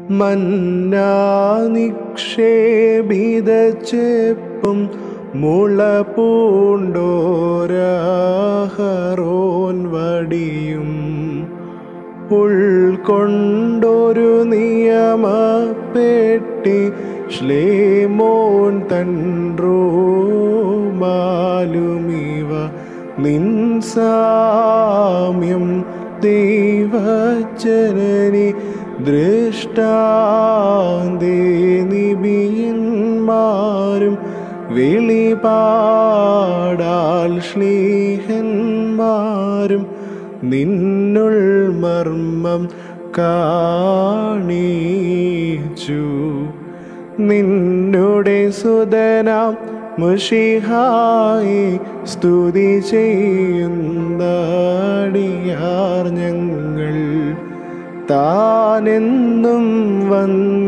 മന്നാ നിക്ഷേപിത ചെപ്പും മുള പൂണ്ടോരാഹറോൻ വടിയും ഉൾക്കൊണ്ടൊരു നിയമപ്പെട്ടി ശ്ലേമോൻ തൻറോമാലുമിവ നിൻസാമ്യം ദൈവജനനി ദൃഷ്ടാന്തേ നിബിയന്മാരും വെളിപാടാൽ ശ്ലീഹന്മാരും നിന്നുൾ മർമ്മം കാണിച്ചു നിന്നുടെ സുതനാം മുഷിഹായി സ്തുതി ചെയ്യുന്നടിയാർ ഞങ്ങൾ താനെന്നും വന്ദിച്ചിടുന്നു